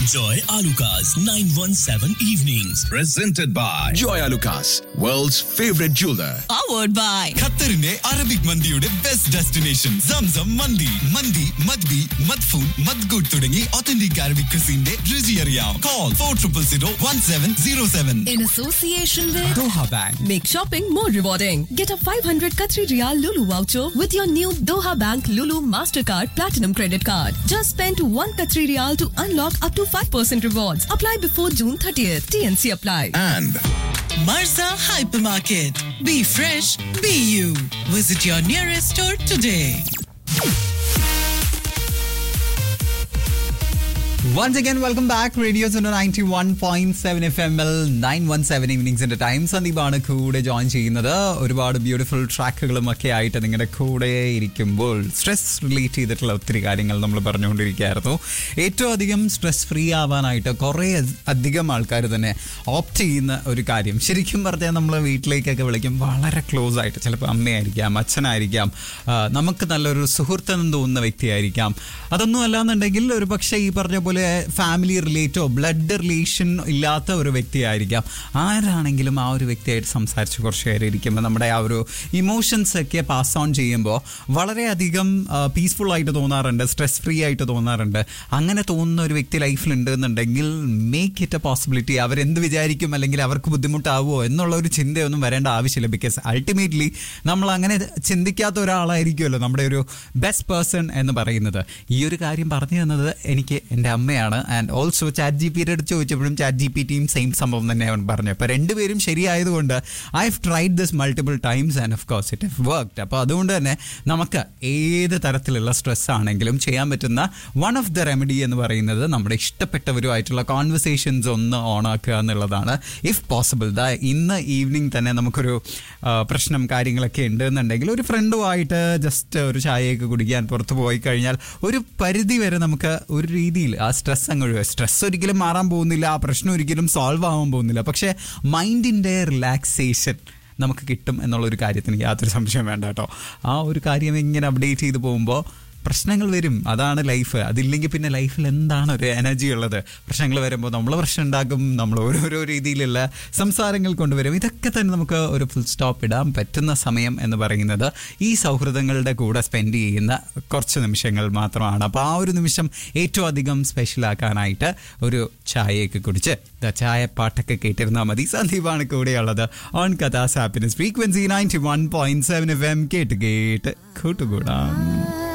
Enjoy Alucard's 917 evenings. presented by Joy Alucas, world's favorite jeweler. powered by ഖത്തറിന്റെ Arabic മന്തിയുടെ best destination Zamzam മന്തി മന്തി മദ്ബി മദ്ഫൂൻ മദ്ഗുഡ് തുടങ്ങി ഒത്തന്റിക് അറബിക് ക്രിസിന്റെ രുചി അറിയാം call four triple zero one seven zero seven in association with Doha bank Make shopping more rewarding. Get a 500 Qatari Riyal Lulu voucher with your new Doha Bank Lulu Mastercard Platinum Credit Card. Just spend 1 Qatari Riyal to unlock up to 5% rewards. Apply before June 30th. TNC apply. And Marza Hypermarket. Be fresh, be you. Visit your nearest store today. Once again, welcome back. Radio Suno 91.7 FM ൽ 917 ഈവനിങ്സിന്റെ time സന്ദീപാണ് കൂടെ join ചെയ്യുന്നത് ഒരുപാട് beautiful ട്രാക്കുകളും ഒക്കെ ആയിട്ട് നിങ്ങളുടെ കൂടെ ഇരിക്കുമ്പോൾ stress relate ചെയ്തിട്ടുള്ള ഒത്തിരി കാര്യങ്ങൾ നമ്മൾ പറഞ്ഞുകൊണ്ടിരിക്കുകയായിരുന്നു ഏറ്റവും അധികം സ്ട്രെസ് ഫ്രീ ആവാനായിട്ട് കുറേ അധികം ആൾക്കാർ തന്നെ ഓപ്റ്റ് ചെയ്യുന്ന ഒരു കാര്യം ശരിക്കും പറഞ്ഞാൽ നമ്മൾ വീട്ടിലേക്കൊക്കെ വിളിക്കും വളരെ ക്ലോസ് ആയിട്ട് ചിലപ്പോൾ അമ്മയായിരിക്കാം അച്ഛനായിരിക്കാം ആ, നമുക്ക് നല്ലൊരു സുഹൃത്തെന്ന് തോന്നുന്ന വ്യക്തിയായിരിക്കാം അതൊന്നും അല്ലാന്നുണ്ടെങ്കിൽ ഒരു പക്ഷേ ഈ പറഞ്ഞ പോലെ ഫാമിലി റിലേറ്റോ ബ്ലഡ് റിലേഷൻ ഇല്ലാത്ത ഒരു വ്യക്തിയായിരിക്കാം ആരാണെങ്കിലും ആ ഒരു വ്യക്തിയായിട്ട് സംസാരിച്ച് കുറച്ച് നേരം ഇരിക്കുമ്പോൾ നമ്മുടെ ആ ഒരു ഇമോഷൻസ് ഒക്കെ പാസ് ഓൺ ചെയ്യുമ്പോൾ വളരെയധികം പീസ്ഫുൾ ആയിട്ട് തോന്നാറുണ്ട് സ്ട്രെസ് ഫ്രീ ആയിട്ട് തോന്നാറുണ്ട് അങ്ങനെ തോന്നുന്ന ഒരു വ്യക്തി ലൈഫിൽ ഉണ്ട് എന്നുണ്ടെങ്കിൽ മേക്ക് ഇറ്റ് എ പോസിബിലിറ്റി അവരെന്ത് വിചാരിക്കും അല്ലെങ്കിൽ അവർക്ക് ബുദ്ധിമുട്ടാവുമോ എന്നുള്ള ഒരു ചിന്തയൊന്നും വരേണ്ട ആവശ്യമില്ല ബിക്കോസ് അൾട്ടിമേറ്റ്ലി നമ്മൾ അങ്ങനെ ചിന്തിക്കാത്ത ഒരാളായിരിക്കുമല്ലോ നമ്മുടെ ഒരു ബെസ്റ്റ് പേഴ്സൺ എന്ന് പറയുന്നത് ഈ ഒരു കാര്യം പറഞ്ഞു തന്നത് എനിക്ക് എൻ്റെ അമ്മയാണ് ആൻഡ് ഓൾസോ ചാറ്റ് ജി പിയുടെ അടുത്ത് ചോദിച്ചപ്പോഴും ചാറ്റ് ജി പി ടിയും സെയിം സംഭവം തന്നെയാണ് പറഞ്ഞത് അപ്പോൾ രണ്ടുപേരും ശരിയായതുകൊണ്ട് I have tried this multiple times and of course it have worked അപ്പോൾ അതുകൊണ്ട് തന്നെ നമുക്ക് ഏത് തരത്തിലുള്ള സ്ട്രെസ് ആണെങ്കിലും ചെയ്യാൻ പറ്റുന്ന വൺ ഓഫ് ദ റെമഡി എന്ന് പറയുന്നത് നമ്മുടെ ഇഷ്ടപ്പെട്ടവരുമായിട്ടുള്ള കോൺവെർസേഷൻസ് ഒന്ന് ഓണാക്കുക എന്നുള്ളതാണ് ഇഫ് പോസിബിൾ ദാ ഇന്ന് ഈവനിങ് തന്നെ നമുക്കൊരു ആ, പ്രശ്നം കാര്യങ്ങളൊക്കെ ഉണ്ട് എന്നുണ്ടെങ്കിൽ ഒരു ഫ്രണ്ടുമായിട്ട് ജസ്റ്റ് ഒരു ചായയൊക്കെ കുടിക്കാൻ പുറത്ത് പോയി കഴിഞ്ഞാൽ ഒരു പരിധി വരെ നമുക്ക് ഒരു രീതിയിൽ ആ സ്ട്രെസ് അങ്ങ് ഒഴിവാ സ്ട്രെസ് ഒരിക്കലും മാറാൻ പോകുന്നില്ല ആ പ്രശ്നം ഒരിക്കലും സോൾവ് ആവാൻ പോകുന്നില്ല പക്ഷേ മൈൻഡിൻ്റെ റിലാക്സേഷൻ നമുക്ക് കിട്ടും എന്നുള്ളൊരു കാര്യത്തിന് യാതൊരു സംശയം വേണ്ട കേട്ടോ ആ ഒരു കാര്യം ഇങ്ങനെ അപ്ഡേറ്റ് ചെയ്ത് പോകുമ്പോൾ പ്രശ്നങ്ങൾ വരും അതാണ് ലൈഫ് അതില്ലെങ്കിൽ പിന്നെ ലൈഫിൽ എന്താണ് ഒരു എനർജി ഉള്ളത് പ്രശ്നങ്ങൾ വരുമ്പോൾ നമ്മൾ പ്രശ്നം ഉണ്ടാക്കും നമ്മൾ ഓരോരോ രീതിയിലുള്ള സംസാരങ്ങൾ കൊണ്ടുവരും ഇതൊക്കെ തന്നെ നമുക്ക് ഒരു ഫുൾ സ്റ്റോപ്പ് ഇടാൻ പറ്റുന്ന സമയം എന്ന് പറയുന്നത് ഈ സൗഹൃദങ്ങളുടെ കൂടെ സ്പെൻഡ് ചെയ്യുന്ന കുറച്ച് നിമിഷങ്ങൾ മാത്രമാണ് അപ്പോൾ ആ ഒരു നിമിഷം ഏറ്റവും അധികം സ്പെഷ്യലാക്കാനായിട്ട് ഒരു ചായയൊക്കെ കുടിച്ച് ദാ ചായ പാട്ടൊക്കെ കേട്ടിരുന്നാൽ മതി സന്ദീപാണ് കൂടെയുള്ളത് ഓൺ കഥാസ് happiness frequency ninety one point seven F M കേട്ട് കേട്ട് കൂട്ടുകൂടാം